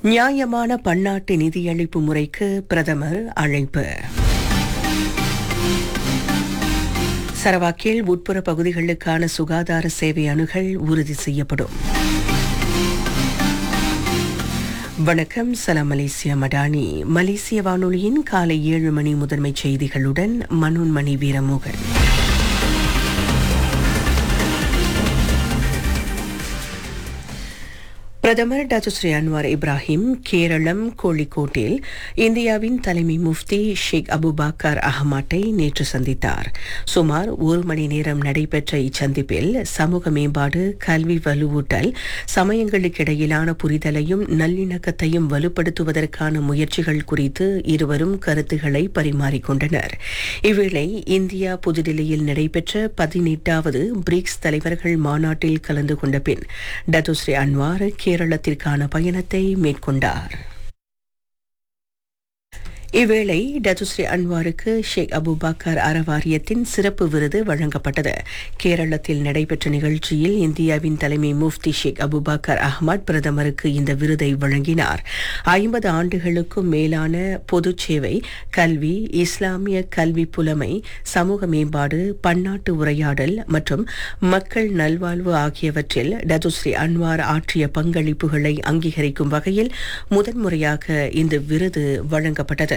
நியாயமான பன்னாட்டு நிதியளிப்பு முறைக்கு பிரதமர் அழைப்பு சரவாக்கில் உட்புற பகுதிகளுக்கான சுகாதார சேவை அணுகல் உறுதி செய்யப்படும் வணக்கம் சலாம் மலேசியா மடானி மலேசிய வானொலியின் காலை ஏழு மணி முதன்மை செய்திகளுடன் மனோன்மணி வீரமோகன் பிரதமர் doctor Sri Anwar Ibrahim Kerala கோழிக்கோட்டில் இந்தியாவின் தலைமை முஃப்தி ஷேக் அபுபாக்கர் அஹ்மட்டை நேற்று சந்தித்தார் சுமார் ஒரு மணி நேரம் நடைபெற்ற இச்சந்திப்பில் சமூக மேம்பாடு கல்வி வலுவூட்டல் சமயங்களுக்கிடையிலான புரிதலையும் நல்லிணக்கத்தையும் வலுப்படுத்துவதற்கான முயற்சிகள் குறித்து இருவரும் கருத்துக்களை பரிமாறிக்கொண்டனர் இவ்வேளை இந்தியா புதுடில்லியில் நடைபெற்ற பதினெட்டாவது பிரிக்ஸ் தலைவர்கள் மாநாட்டில் கலந்து கொண்ட பின் டாக்டர் ஸ்ரீ அன்வார் கேரளத்திற்கான பயணத்தை மேற்கொண்டார் இவ்வேளை டதுஸ்ரீ அன்வாருக்கு ஷேக் அபுபாக்கர் அறவாரியத்தின் சிறப்பு விருது வழங்கப்பட்டது கேரளத்தில் நடைபெற்ற நிகழ்ச்சியில் இந்தியாவின் தலைமை முஃப்தி ஷேக் அபுபாக்கர் அஹ்மத் பிரதமருக்கு இந்த விருதை வழங்கினார் ஐம்பது ஆண்டுகளுக்கும் மேலான பொது சேவை கல்வி இஸ்லாமிய கல்வி புலமை சமூக மேம்பாடு பன்னாட்டு உரையாடல் மற்றும் மக்கள் நல்வாழ்வு ஆகியவற்றில் டதுஸ்ரீ அன்வார் ஆற்றிய பங்களிப்புகளை அங்கீகரிக்கும் வகையில் முதன்முறையாக இந்த விருது வழங்கப்பட்டது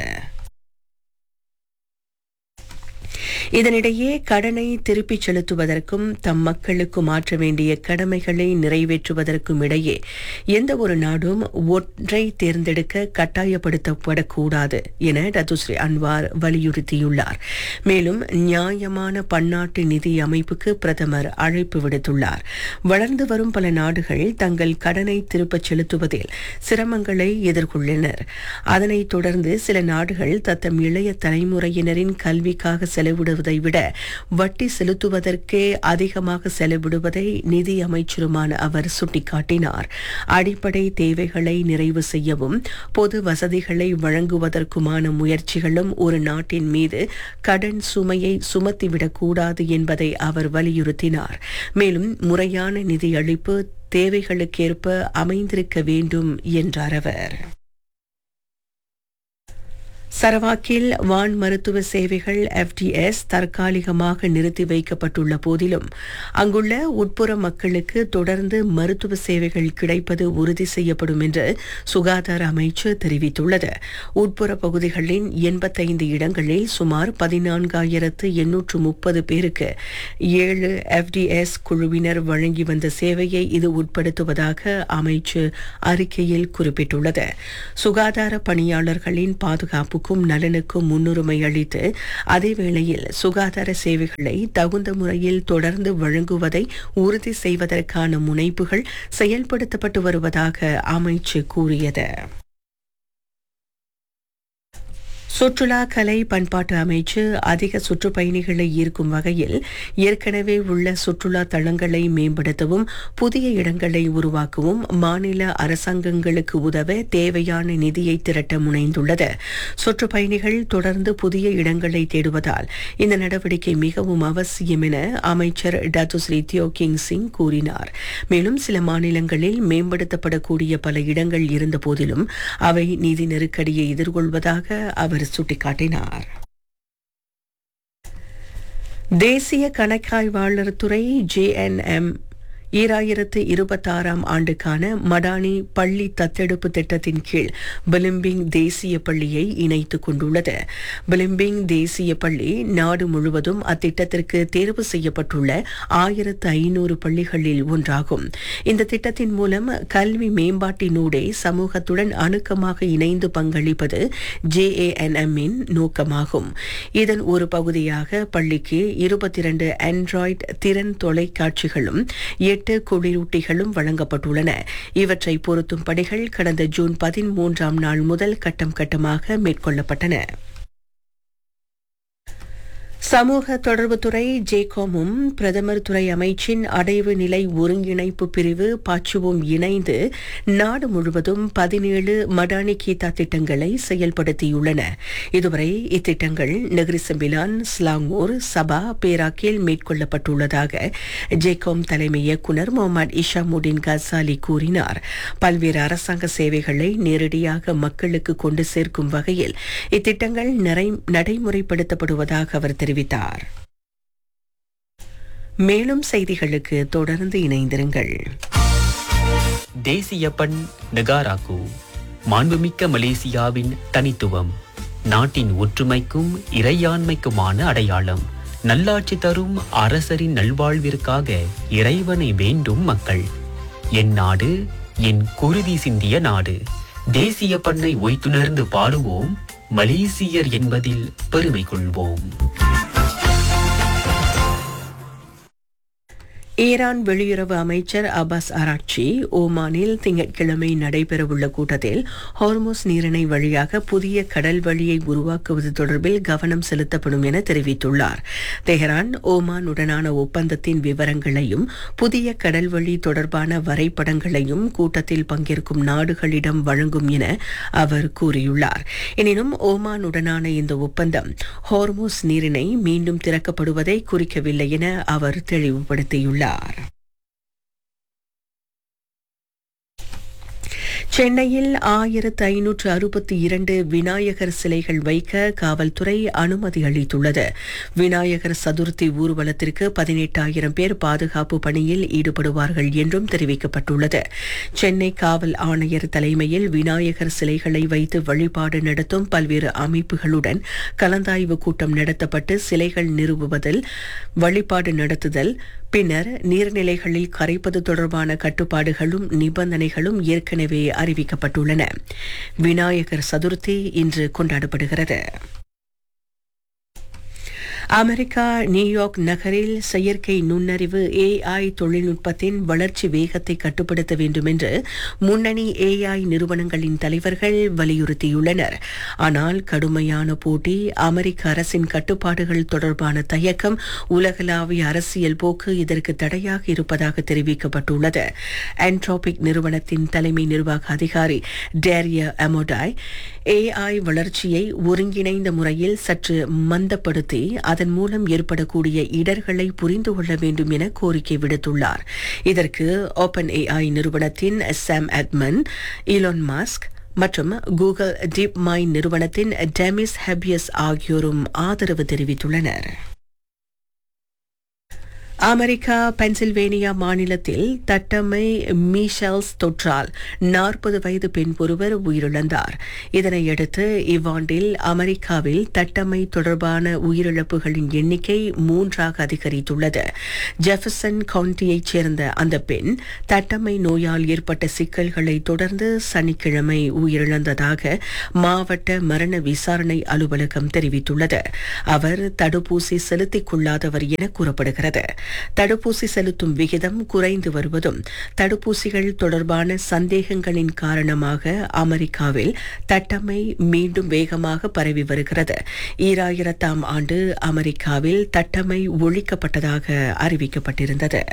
இதனிடையே கடனை திருப்பிச் செலுத்துவதற்கும் தம் மக்களுக்கு மாற்ற வேண்டிய கடமைகளை நிறைவேற்றுவதற்கும் இடையே எந்த ஒரு நாடும் ஒன்றை தேர்ந்தெடுக்க கட்டாயப்படுத்தப்படக்கூடாது என டத்துஸ்ரீ அன்வார் வலியுறுத்தியுள்ளார் மேலும் நியாயமான பன்னாட்டு நிதி அமைப்புக்கு பிரதமர் அழைப்பு விடுத்துள்ளார் வளர்ந்து வரும் பல நாடுகள் தங்கள் கடனை திருப்பச் செலுத்துவதில் சிரமங்களை எதிர்கொள்ளனர் அதனைத் தொடர்ந்து சில நாடுகள் தத்தம் இளைய தலைமுறையினரின் கல்விக்காக செலவிடுவதை விட வட்டி செலுத்துவதற்கே அதிகமாக செலவிடுவதை நிதி அமைச்சருமான அவர் சுட்டிக்காட்டினார் அடிப்படை தேவைகளை நிறைவு செய்யவும் பொது வசதிகளை வழங்குவதற்குமான முயற்சிகளும் ஒரு நாட்டின் மீது கடன் சுமையை சுமத்திவிடக்கூடாது என்பதை அவர் வலியுறுத்தினார் மேலும் முறையான நிதியளிப்பு தேவைகளுக்கேற்ப அமைந்திருக்க வேண்டும் என்றார் அவர் சரவாக்கில் வான் மருத்துவ சேவைகள் எஃப்டிஎஸ் தற்காலிகமாக நிறுத்தி வைக்கப்பட்டுள்ள போதிலும் அங்குள்ள உட்புற மக்களுக்கு தொடர்ந்து மருத்துவ சேவைகள் கிடைப்பது உறுதி செய்யப்படும் என்று சுகாதார அமைச்சு தெரிவித்துள்ளது உட்புற பகுதிகளின் எண்பத்தைந்து இடங்களில் சுமார் பதினான்காயிரத்து எண்ணூற்று முப்பது பேருக்கு ஏழு எஃப்டிஎஸ் குழுவினர் வழங்கி வந்த சேவையை இது உட்படுத்துவதாக அமைச்சு அறிக்கையில் குறிப்பிட்டுள்ளது சுகாதார பணியாளர்களின் பாதுகாப்பு பாதுகாப்புக்கும் நலனுக்கும் முன்னுரிமை அளித்து அதேவேளையில் சுகாதார சேவைகளை தகுந்த முறையில் தொடர்ந்து வழங்குவதை உறுதி செய்வதற்கான முனைப்புகள் செயல்படுத்தப்பட்டு வருவதாக அமைச்சு கூறியது சுற்றுலா கலை பண்பாட்டு அமைச்சு அதிக சுற்றுப்பயணிகளை ஈர்க்கும் வகையில் ஏற்கனவே உள்ள சுற்றுலா தளங்களை மேம்படுத்தவும் புதிய இடங்களை உருவாக்கவும் மாநில அரசாங்கங்களுக்கு உதவ தேவையான நிதியை திரட்ட முனைந்துள்ளது சுற்றுப்பயணிகள் தொடர்ந்து புதிய இடங்களை தேடுவதால் இந்த நடவடிக்கை மிகவும் அவசியம் என அமைச்சர் டத்துஸ்ரீ தியோ கிங் சிங் கூறினார் மேலும் சில மாநிலங்களில் மேம்படுத்தப்படக்கூடிய பல இடங்கள் இருந்த போதிலும் அவை நிதி நெருக்கடியை எதிர்கொள்வதாக அவர் அவர் சுட்டிக்காட்டினார் தேசிய கணக்காய்வாளர் துறை ஜேஎன்எம் ஈராயிரத்து இருபத்தாறாம் ஆண்டுக்கான மடானி பள்ளி தத்தெடுப்பு திட்டத்தின் கீழ் பிலிம்பிங் தேசிய பள்ளியை இணைத்துக் கொண்டுள்ளது பிலிம்பிங் தேசிய பள்ளி நாடு முழுவதும் அத்திட்டத்திற்கு தேர்வு செய்யப்பட்டுள்ள ஆயிரத்து ஐநூறு பள்ளிகளில் ஒன்றாகும் இந்த திட்டத்தின் மூலம் கல்வி மேம்பாட்டினூடே சமூகத்துடன் அணுக்கமாக இணைந்து பங்களிப்பது ஜேஏஎன்எம்மின் நோக்கமாகும் இதன் ஒரு பகுதியாக பள்ளிக்கு இருபத்தி இரண்டு ஆண்ட்ராய்டு திறன் தொலைக்காட்சிகளும் எட்டு குளிரூட்டிகளும் வழங்கப்பட்டுள்ளன இவற்றை பொருத்தும் பணிகள் கடந்த ஜூன் பதிமூன்றாம் நாள் முதல் கட்டம் கட்டமாக மேற்கொள்ளப்பட்டன சமூக தொடர்புத்துறை ஜேகோமும் பிரதமர் துறை அமைச்சின் அடைவு நிலை ஒருங்கிணைப்பு பிரிவு பாச்சுவும் இணைந்து நாடு முழுவதும் பதினேழு மடானி கீதா திட்டங்களை செயல்படுத்தியுள்ளன இதுவரை இத்திட்டங்கள் நெகிரிசம்பிலான் ஸ்லாங்கூர் சபா பேராக்கில் மேற்கொள்ளப்பட்டுள்ளதாக ஜேகோம் தலைமை இயக்குநர் முகமது இஷாமுடின் கசாலி கூறினார் பல்வேறு அரசாங்க சேவைகளை நேரடியாக மக்களுக்கு கொண்டு சேர்க்கும் வகையில் இத்திட்டங்கள் நிறை- நடைமுறைப்படுத்தப்படுவதாக அவர் தெரிவித்தார் மேலும் செய்திகளுக்கு தொடர்ந்து இணைந்திருங்கள் தேசிய பண் நெகாராக்கு மாண்புமிக்க மலேசியாவின் தனித்துவம் நாட்டின் ஒற்றுமைக்கும் இறையாண்மைக்குமான அடையாளம் நல்லாட்சி தரும் அரசரின் நல்வாழ்விற்காக இறைவனை வேண்டும் மக்கள் என் நாடு என் குருதி சிந்திய நாடு தேசிய பண்ணை ஒய்த்துணர்ந்து பாடுவோம் மலேசியர் என்பதில் பெருமை கொள்வோம் ஈரான் வெளியுறவு அமைச்சர் அப்பாஸ் அராக்சி ஓமானில் திங்கட்கிழமை நடைபெறவுள்ள கூட்டத்தில் ஹார்மோஸ் நீரிணை வழியாக புதிய கடல் வழியை உருவாக்குவது தொடர்பில் கவனம் செலுத்தப்படும் என தெரிவித்துள்ளார் தெஹரான் ஓமானுடனான ஒப்பந்தத்தின் விவரங்களையும் புதிய கடல் வழி தொடர்பான வரைபடங்களையும் கூட்டத்தில் பங்கேற்கும் நாடுகளிடம் வழங்கும் என அவர் கூறியுள்ளார் எனினும் ஓமானுடனான இந்த ஒப்பந்தம் ஹார்மோஸ் நீரிணை மீண்டும் திறக்கப்படுவதை குறிக்கவில்லை என அவர் தெளிவுபடுத்தியுள்ளார் சென்னையில் ஆயிரத்து ஐநூற்று அறுபத்தி இரண்டு விநாயகர் சிலைகள் வைக்க காவல்துறை அனுமதி அளித்துள்ளது விநாயகர் சதுர்த்தி ஊர்வலத்திற்கு பதினெட்டாயிரம் பேர் பாதுகாப்பு பணியில் ஈடுபடுவார்கள் என்றும் தெரிவிக்கப்பட்டுள்ளது சென்னை காவல் ஆணையர் தலைமையில் விநாயகர் சிலைகளை வைத்து வழிபாடு நடத்தும் பல்வேறு அமைப்புகளுடன் கலந்தாய்வு கூட்டம் நடத்தப்பட்டு சிலைகள் நிறுவுவதில் வழிபாடு நடத்துதல் பின்னர் நீர்நிலைகளில் கரைப்பது தொடர்பான கட்டுப்பாடுகளும் நிபந்தனைகளும் ஏற்கனவே அறிவிக்கப்பட்டுள்ளன விநாயகர் சதுர்த்தி இன்று கொண்டாடப்படுகிறது அமெரிக்கா நியூயார்க் நகரில் செயற்கை நுண்ணறிவு ஏஐ தொழில்நுட்பத்தின் வளர்ச்சி வேகத்தை கட்டுப்படுத்த வேண்டும் என்று முன்னணி ஏஐ நிறுவனங்களின் தலைவர்கள் வலியுறுத்தியுள்ளனர் ஆனால் கடுமையான போட்டி அமெரிக்க அரசின் கட்டுப்பாடுகள் தொடர்பான தயக்கம் உலகளாவிய அரசியல் போக்கு இதற்கு தடையாக இருப்பதாக தெரிவிக்கப்பட்டுள்ளது ஆண்ட்ரோபிக் நிறுவனத்தின் தலைமை நிர்வாக அதிகாரி டேரிய அமோடாய் ஏஐ வளர்ச்சியை ஒருங்கிணைந்த முறையில் சற்று மந்தப்படுத்தி அதன் மூலம் ஏற்படக்கூடிய இடர்களை புரிந்து கொள்ள வேண்டும் என கோரிக்கை விடுத்துள்ளார் இதற்கு ஓபன் ஏஐ நிறுவனத்தின் சாம் அட்மன் இலான் மாஸ்க் மற்றும் கூகுள் டீப் மைண்ட் நிறுவனத்தின் டெமிஸ் ஹெபியஸ் ஆகியோரும் ஆதரவு தெரிவித்துள்ளனர் அமெரிக்கா பென்சில்வேனியா மாநிலத்தில் தட்டம்மை மீஷல்ஸ் தொற்றால் நாற்பது வயது பெண் ஒருவர் உயிரிழந்தார் இதனையடுத்து இவ்வாண்டில் அமெரிக்காவில் தட்டம்மை தொடர்பான உயிரிழப்புகளின் எண்ணிக்கை மூன்றாக அதிகரித்துள்ளது ஜெஃபர்சன் கவுண்டியைச் சேர்ந்த அந்த பெண் தட்டம்மை நோயால் ஏற்பட்ட சிக்கல்களை தொடர்ந்து சனிக்கிழமை உயிரிழந்ததாக மாவட்ட மரண விசாரணை அலுவலகம் தெரிவித்துள்ளது அவர் தடுப்பூசி செலுத்திக் கொள்ளாதவர் என கூறப்படுகிறது தடுப்பூசி செலுத்தும் விகிதம் குறைந்து வருவதும் தடுப்பூசிகள் தொடர்பான சந்தேகங்களின் காரணமாக அமெரிக்காவில் தட்டம்மை மீண்டும் வேகமாக பரவி வருகிறது ஈராயிரத்தாம் ஆண்டு அமெரிக்காவில் தட்டம்மை ஒழிக்கப்பட்டதாக அறிவிக்கப்பட்டிருந்தது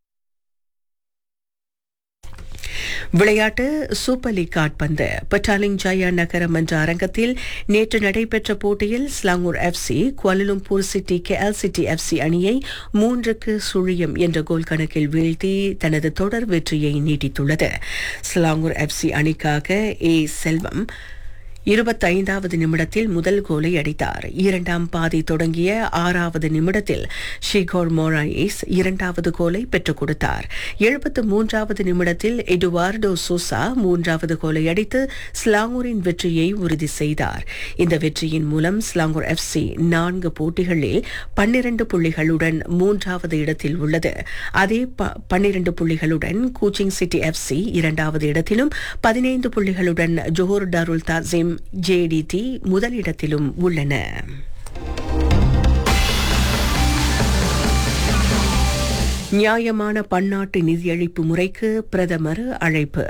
விளையாட்டு சூப்பர் லீக் காட்பந்து பட்டாலிங் ஜயா நகரம் என்ற அரங்கத்தில் நேற்று நடைபெற்ற போட்டியில் Selangor FC Kuala Lumpur City KL City FC அணியை மூன்றுக்கு சுழியம் என்ற கோல் கணக்கில் வீழ்த்தி தனது தொடர் வெற்றியை நீட்டித்துள்ளது ஸ்லாங்கூர் எஃப்சி அணிக்காக ஏ செல்வம் இருபத்தைந்தாவது நிமிடத்தில் முதல் கோலை அடித்தார் இரண்டாம் பாதி தொடங்கிய ஆறாவது நிமிடத்தில் ஷிகோர் மோராயிஸ் இரண்டாவது கோலை பெற்றுக் கொடுத்தார் எழுபத்து மூன்றாவது நிமிடத்தில் எடுவார்டோ சோசா மூன்றாவது கோலை அடித்து ஸ்லாங்கூரின் வெற்றியை உறுதி செய்தார் இந்த வெற்றியின் மூலம் ஸ்லாங்கூர் எஃப்சி நான்கு போட்டிகளில் பன்னிரண்டு புள்ளிகளுடன் மூன்றாவது இடத்தில் உள்ளது அதே பன்னிரண்டு புள்ளிகளுடன் கூச்சிங் சிட்டி எஃப்சி இரண்டாவது இடத்திலும் பதினைந்து புள்ளிகளுடன் ஜோஹர் டாருல் தாசிம் ஜேடிடி முதலிடத்திலும் உள்ளன நியாயமான பன்னாட்டு நிதியளிப்பு முறைக்கு பிரதமர் அழைப்பு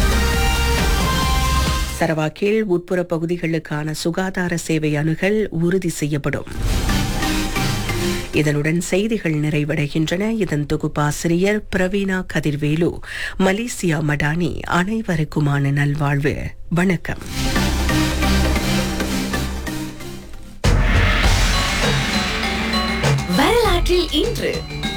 சரவாக்கில் உட்புற பகுதிகளுக்கான சுகாதார சேவை அணுகல் உறுதி செய்யப்படும் இதனுடன் செய்திகள் நிறைவடைகின்றன இதன் தொகுப்பாசிரியர் பிரவீணா கதிர்வேலு மலேசியா மடானி அனைவருக்குமான நல்வாழ்வு வணக்கம் வரலாற்றில் இன்று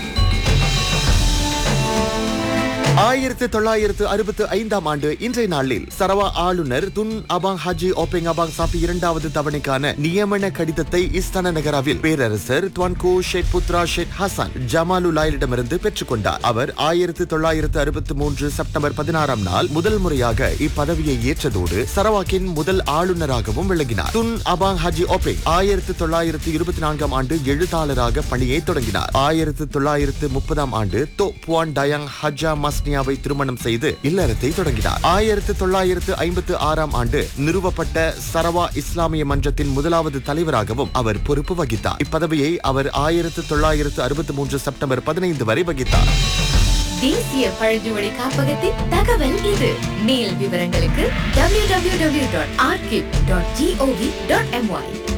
ஆயிரத்து தொள்ளாயிரத்து அறுபத்து ஐந்தாம் ஆண்டு இன்றைய நாளில் சரவா ஆளுநர் துன் அபாங் ஹாஜி ஓபெங் அபாங் சாப்பி இரண்டாவது தவணைக்கான நியமன கடிதத்தை இஸ்தான நகராவில் பேரரசர் துவான்கோ ஷேக் புத்ரா ஷேக் ஹசன் ஜமாலுலாயிடமிருந்து பெற்றுக்கொண்டார் அவர் ஆயிரத்து தொள்ளாயிரத்து அறுபத்து மூன்று செப்டம்பர் பதினாறாம் நாள் முதல் முறையாக இப்பதவியை ஏற்றதோடு சரவாக்கின் முதல் ஆளுநராகவும் விளங்கினார் துன் அபாங் ஹாஜி ஓபெங் ஆயிரத்து தொள்ளாயிரத்து இருபத்தி நான்காம் ஆண்டு எழுத்தாளராக பணியை தொடங்கினார் ஆயிரத்து தொள்ளாயிரத்து முப்பதாம் ஆண்டு தோ புவான் டயாங் ஹஜா மஸ்னியாவை திருமணம் செய்து இல்லறத்தை தொடங்கினார் ஆயிரத்து தொள்ளாயிரத்து ஐம்பத்து ஆறாம் ஆண்டு நிறுவப்பட்ட சரவா இஸ்லாமிய மன்றத்தின் முதலாவது தலைவராகவும் அவர் பொறுப்பு வகித்தார் இப்பதவியை அவர் ஆயிரத்து தொள்ளாயிரத்து அறுபத்தி மூன்று செப்டம்பர் பதினைந்து வரை வகித்தார் தேசிய பழங்குடி காப்பகத்தின் தகவல் இது மேல் விவரங்களுக்கு www.archive.gov.my